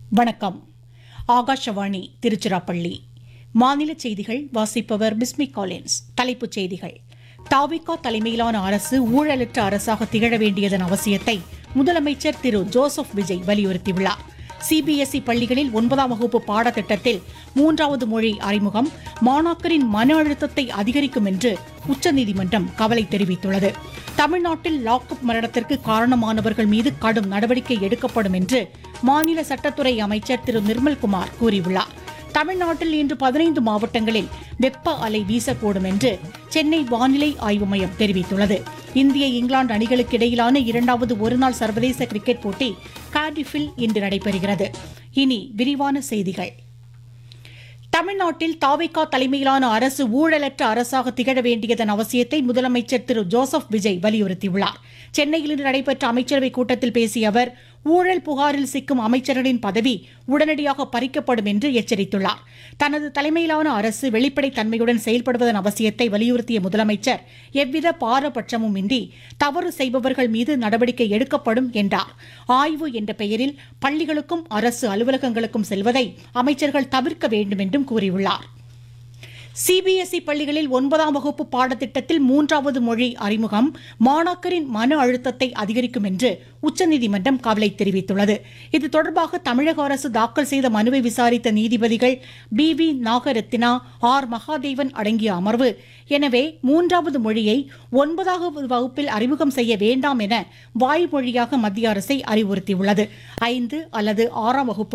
வணக்கம் ஆகாஷவாணி திருச்சிராப்பள்ளி மாநில செய்திகள் வாசிப்பவர் பிஸ்மி காலின்ஸ் தலைப்புச் செய்திகள் தாவிகா தலைமையிலான அரசு ஊழலற்ற அரசாக திகழ வேண்டியதன் அவசியத்தை முதலமைச்சர் திரு ஜோசப் விஜய் வலியுறுத்தியுள்ளார் சிபிஎஸ்இ பள்ளிகளில் ஒன்பதாம் வகுப்பு பாடத்திட்டத்தில் மூன்றாவது மொழி அறிமுகம் மாணாக்கரின் மன அழுத்தத்தை அதிகரிக்கும் என்று உச்சநீதிமன்றம் கவலை தெரிவித்துள்ளது தமிழ்நாட்டில் லாக்அப் மரணத்திற்கு காரணமானவர்கள் மீது கடும் நடவடிக்கை எடுக்கப்படும் என்று மாநில சட்டத்துறை அமைச்சர் திரு நிர்மல்குமார் கூறியுள்ளார் தமிழ்நாட்டில் இன்று பதினைந்து மாவட்டங்களில் வெப்ப அலை வீசக்கூடும் என்று சென்னை வானிலை ஆய்வு மையம் தெரிவித்துள்ளது இந்திய இங்கிலாந்து அணிகளுக்கு இடையிலான இரண்டாவது ஒருநாள் சர்வதேச கிரிக்கெட் போட்டி கார்டிஃபில் இன்று நடைபெறுகிறது இனி விரிவான செய்திகள் தமிழ்நாட்டில் தாவேகா தலைமையிலான அரசு ஊழலற்ற அரசாக திகழ வேண்டியதன் அவசியத்தை முதலமைச்சர் திரு ஜோசப் விஜய் வலியுறுத்தியுள்ளார் சென்னையில் இன்று நடைபெற்ற அமைச்சரவைக் கூட்டத்தில் பேசிய அவர் ஊழல் புகாரில் சிக்கும் அமைச்சர்களின் பதவி உடனடியாக பறிக்கப்படும் என்று எச்சரித்துள்ளார் தனது தலைமையிலான அரசு வெளிப்படைத் தன்மையுடன் செயல்படுவதன் அவசியத்தை வலியுறுத்திய முதலமைச்சர் எவ்வித பாரபட்சமும் இன்றி தவறு செய்பவர்கள் மீது நடவடிக்கை எடுக்கப்படும் என்றார் ஆய்வு என்ற பெயரில் பள்ளிகளுக்கும் அரசு அலுவலகங்களுக்கும் செல்வதை அமைச்சர்கள் தவிர்க்க வேண்டும் என்றும் கூறியுள்ளார் சிபிஎஸ்இ பள்ளிகளில் ஒன்பதாம் வகுப்பு பாடத்திட்டத்தில் மூன்றாவது மொழி அறிமுகம் மாணாக்கரின் மன அழுத்தத்தை அதிகரிக்கும் என்று உச்சநீதிமன்றம் கவலை தெரிவித்துள்ளது இது தொடர்பாக தமிழக அரசு தாக்கல் செய்த மனுவை விசாரித்த நீதிபதிகள் B V Nagarathna R Mahadevan அடங்கிய அமர்வு எனவே மூன்றாவது மொழியை ஒன்பதாவது வகுப்பில் அறிமுகம் செய்ய வேண்டாம் என வாய்மொழியாக மத்திய அரசை அறிவுறுத்தியுள்ளது ஐந்து அல்லது ஆறாம் வகுப்பு